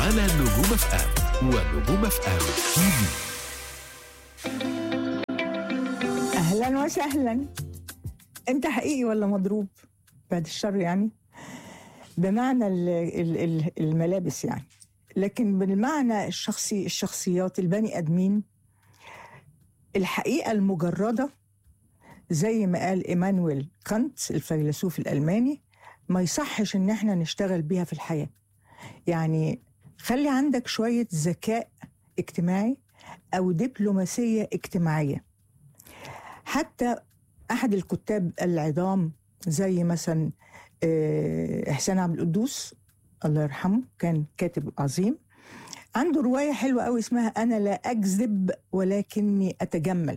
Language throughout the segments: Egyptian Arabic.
على نجوم اف ام ونجوم اف ام تي في اهلا وسهلا انت حقيقي ولا مضروب بعد الشر يعني بمعنى ال- ال- ال- الملابس يعني لكن بالمعنى الشخصي الشخصيات البني ادمين الحقيقه المجرده زي ما قال ايمانويل كانت الفيلسوف الالماني ما يصحش ان احنا نشتغل بيها في الحياه يعني خلي عندك شويه ذكاء اجتماعي او دبلوماسيه اجتماعيه حتى احد الكتاب العظام زي مثلا آه، احسان عبد القدوس الله يرحمه كان كاتب عظيم عنده روايه حلوه قوي اسمها انا لا اكذب ولكني اتجمل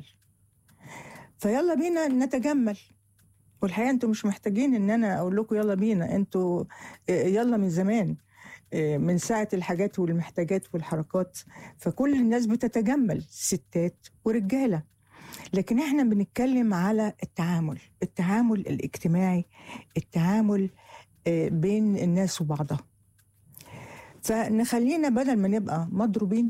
فيلا بينا نتجمل والحقيقه انتوا مش محتاجين ان انا اقول لكم يلا بينا انتوا آه، يلا من زمان آه، من ساعه الحاجات والمحتاجات والحركات فكل الناس بتتجمل ستات ورجاله لكن احنا بنتكلم على التعامل التعامل الاجتماعي التعامل آه، بين الناس وبعضها فنخلينا بدل ما نبقى مضروبين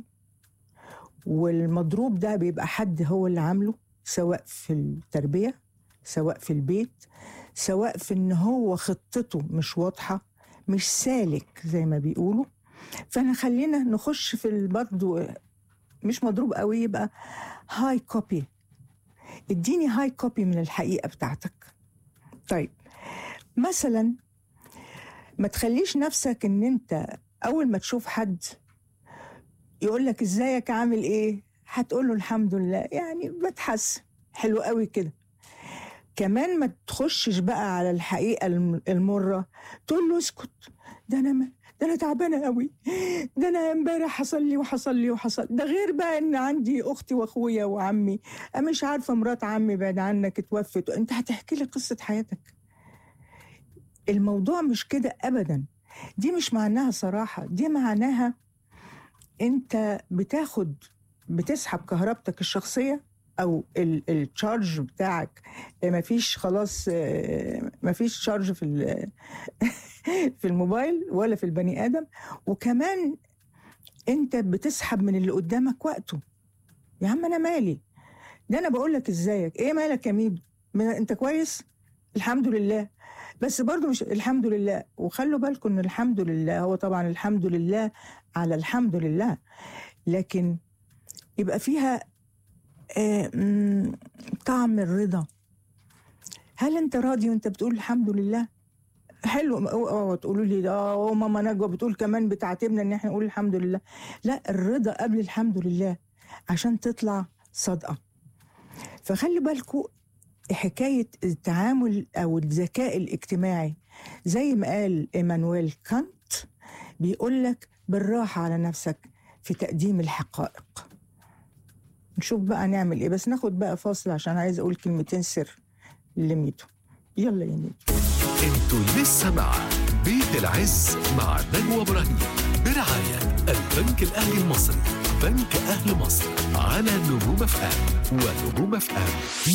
والمضروب ده بيبقى حد هو اللي عامله سواء في التربية سواء في البيت سواء في ان هو خطته مش واضحة مش سالك زي ما بيقولوا فنخلينا نخش في ال- برضه مش مضروب قوي يبقى هاي كوبي اديني هاي كوبي من الحقيقة بتاعتك طيب مثلا ما تخليش نفسك ان انت اول ما تشوف حد يقول لك ازيك عامل ايه هتقول له الحمد لله يعني بتحسن حلو قوي كده كمان ما تخشش بقى على الحقيقة الم- المرة تقول له اسكت ده انا ما ده انا تعبانه قوي ده انا امبارح حصل لي وحصل لي وحصل ده غير بقى ان عندي اختي واخويا وعمي أنا مش عارفه مرات عمي بعد عنك اتوفت انت هتحكي لي قصه حياتك الموضوع مش كده ابدا دي مش معناها صراحه دي معناها انت بتاخد بتسحب كهربتك الشخصيه او ال- التشارج بتاعك مفيش خلاص آه، مفيش تشارج في ال- في الموبايل ولا في البني ادم وكمان انت بتسحب من اللي قدامك وقته يا عم انا مالي ده انا بقول لك ازيك ايه مالك يا ميدو ما انت كويس الحمد لله بس برضو مش الحمد لله وخلوا بالكم ان الحمد لله هو طبعا الحمد لله على الحمد لله لكن يبقى فيها آه، مم، طعم الرضا هل انت راضي وانت بتقول الحمد لله حلو اوعوا تقولوا لي اه ماما نجوى بتقول كمان بتعاتبنا ان احنا نقول الحمد لله لا الرضا قبل الحمد لله عشان تطلع صادقه فخلي بالكم حكايه التعامل او الذكاء الاجتماعي زي ما قال ايمانويل كانت بيقول لك بالراحه على نفسك في تقديم الحقائق نشوف بقى نعمل ايه بس ناخد بقى فاصل عشان عايز اقول كلمتين سر لميتو يلا يا ميتو انتوا لسه مع بيت العز مع نجوى ابراهيم برعاية البنك الاهلي المصري بنك اهل مصر على نجوم اف ام ونجوم اف ام